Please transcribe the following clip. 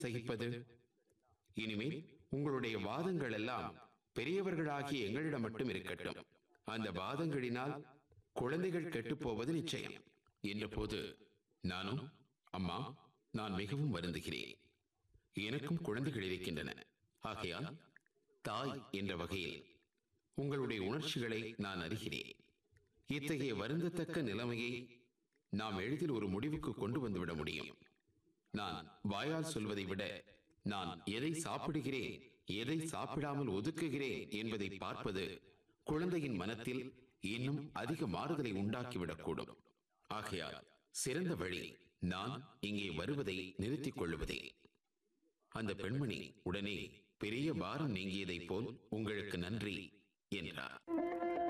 சகிப்பது இனிமேல் உங்களுடைய வாதங்கள் எல்லாம் பெரியவர்களாகிய எங்களிடம் மட்டும் இருக்கட்டும் அந்த வாதங்களினால் குழந்தைகள் கெட்டுப் போவது நிச்சயம் என்ற போது நானும் அம்மா நான் மிகவும் வருந்துகிறேன் எனக்கும் குழந்தைகள் இருக்கின்றன ஆகையால் தாய் என்ற வகையில் உங்களுடைய உணர்ச்சிகளை நான் அறிகிறேன் இத்தகைய வருந்தத்தக்க நிலைமையை நாம் எளிதில் ஒரு முடிவுக்கு கொண்டு வந்துவிட முடியும் நான் வாயால் சொல்வதை விட நான் எதை சாப்பிடுகிறேன் எதை சாப்பிடாமல் ஒதுக்குகிறேன் என்பதை பார்ப்பது குழந்தையின் மனத்தில் இன்னும் அதிக மாறுதலை உண்டாக்கிவிடக்கூடும் ஆகையால் சிறந்த வழி நான் இங்கே வருவதை நிறுத்திக் கொள்வதே அந்த பெண்மணி உடனே பெரிய பாரம் நீங்கியதைப் போல் உங்களுக்கு நன்றி என்றார்